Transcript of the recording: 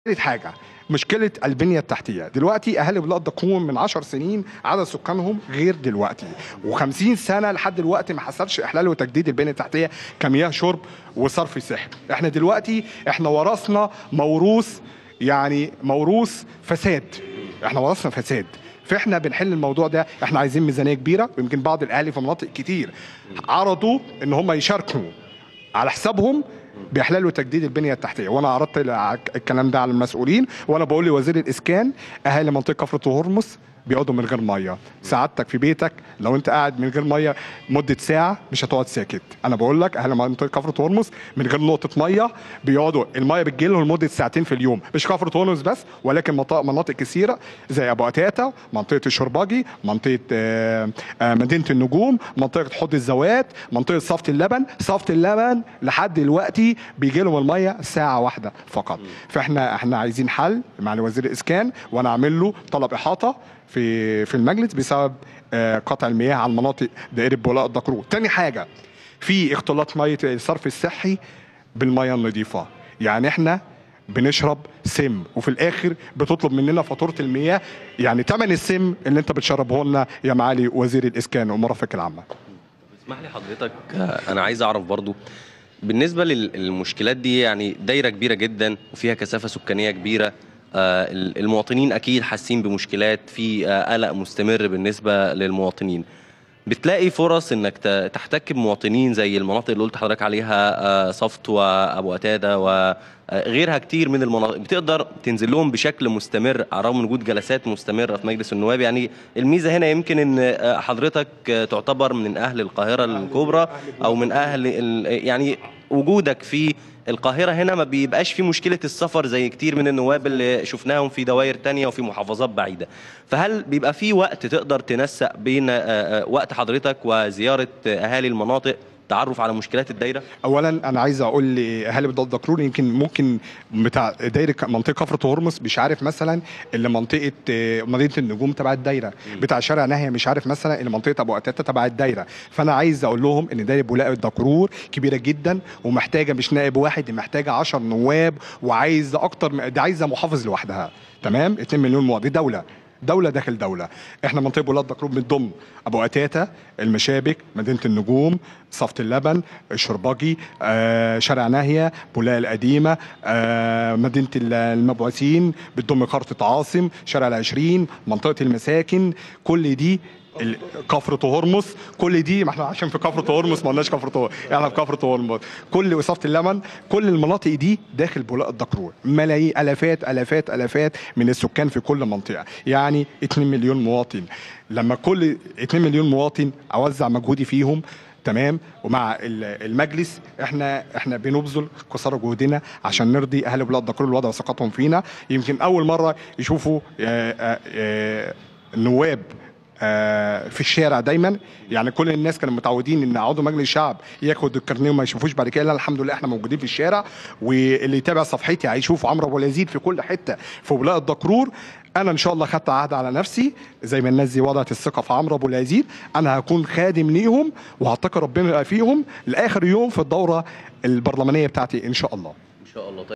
ثالث حاجه مشكله البنيه التحتيه دلوقتي اهالي بلاد دقوم من 10 سنين عدد سكانهم غير دلوقتي و50 سنه لحد دلوقتي ما حصلش احلال وتجديد البنيه التحتيه كمياه شرب وصرف صحي احنا دلوقتي احنا ورثنا موروث يعني موروث فساد احنا ورثنا فساد فاحنا بنحل الموضوع ده احنا عايزين ميزانيه كبيره ويمكن بعض الاهالي في مناطق كتير عرضوا ان هم يشاركوا على حسابهم باحلال وتجديد البنيه التحتيه وانا عرضت الكلام ده على المسؤولين وانا بقول لوزير الاسكان اهالي منطقه كفر هرمس بيقعدوا من غير ميه سعادتك في بيتك لو انت قاعد من غير ميه مده ساعه مش هتقعد ساكت انا بقول لك اهل منطقه كفر هرمس من غير نقطه ميه بيقعدوا الميه بتجي لهم لمده ساعتين في اليوم مش كفر هرمس بس ولكن مناطق مناطق كثيره زي ابو قتاته منطقه الشرباجي منطقه آه، آه، مدينه النجوم منطقه حوض الزوات منطقه صفت اللبن صفت اللبن لحد دلوقتي بيجي لهم الميه ساعه واحده فقط فاحنا احنا عايزين حل مع وزير الاسكان وانا اعمل له طلب احاطه في في المجلس بسبب آه، قطع المياه على المناطق دائره بولاق الدكرور تاني حاجه في اختلاط ميه الصرف الصحي بالميه النظيفه يعني احنا بنشرب سم وفي الاخر بتطلب مننا فاتوره المياه يعني ثمن السم اللي انت بتشربه لنا يا معالي وزير الاسكان والمرافق العامه اسمح لي حضرتك آه، انا عايز اعرف برضو بالنسبه لل- للمشكلات دي يعني دايره كبيره جدا وفيها كثافه سكانيه كبيره آه، ال- المواطنين اكيد حاسين بمشكلات في آه، قلق مستمر بالنسبه للمواطنين بتلاقي فرص انك ت- تحتك بمواطنين زي المناطق اللي قلت حضرتك عليها آه، صفت وابو قتاده وغيرها كتير من المناطق بتقدر تنزل لهم بشكل مستمر على الرغم من وجود جلسات مستمره في مجلس النواب يعني الميزه هنا يمكن ان آه، حضرتك آه، تعتبر من اهل القاهره الكبرى او من اهل ال- يعني وجودك في القاهرة هنا ما بيبقاش في مشكلة السفر زي كتير من النواب اللي شفناهم في دوائر تانية وفي محافظات بعيدة فهل بيبقى في وقت تقدر تنسق بين آه، آه، وقت حضرتك وزيارة آه، أهالي المناطق تعرف على مشكلات الدايرة اولا انا عايز اقول لاهالي بلاد دكرور يمكن ممكن بتاع دايره منطقه كفر هرمس مش عارف مثلا اللي منطقه آه، مدينه النجوم تبع الدايره بتاع شارع ناهيه مش عارف مثلا اللي منطقه ابو قتاته تبع الدايره فانا عايز اقول لهم ان دايره بولاق الدكرور كبيره جدا ومحتاجه مش نائب واحد دي محتاجه 10 نواب وعايزه اكتر من- دي عايزه محافظ لوحدها تمام 2 مليون مواطن دي دوله دولة داخل دولة احنا منطقة بولاد دكروب بتضم ابو قتاتة المشابك مدينة النجوم صفت اللبن الشرباجي آه شارع ناهية بولاق القديمة آه مدينة ال- المبعوثين بتضم خرطة عاصم شارع العشرين منطقة المساكن كل دي ال- كفر هرمس كل دي ما احنا عشان في كفر هرمس ما قلناش كفر هرمس احنا في كفر هرمس كل وصفه اللمن كل المناطق دي داخل بولاق الدكرور ملايين الافات الافات الافات من السكان في كل منطقه يعني 2 مليون مواطن لما كل 2 مليون مواطن اوزع مجهودي فيهم تمام ومع ال- المجلس احنا احنا بنبذل قصارى جهدنا عشان نرضي اهل بلاد دكرور الوضع وثقتهم فينا يمكن اول مره يشوفوا آه، آه، آه، النواب آه، في الشارع دايما يعني كل الناس كانوا متعودين ان عضو مجلس الشعب ياخد الكارنيه وما يشوفوش بعد كده لا الحمد لله احنا موجودين في الشارع واللي يتابع صفحتي هيشوف عمرو ابو اليزيد في كل حته في ولاء الدكرور انا ان شاء الله خدت عهد على نفسي زي ما الناس دي وضعت الثقه في عمرو ابو اليزيد انا هكون خادم ليهم وهتقي ربنا فيهم لاخر يوم في الدوره البرلمانيه بتاعتي ان شاء الله إن شاء الله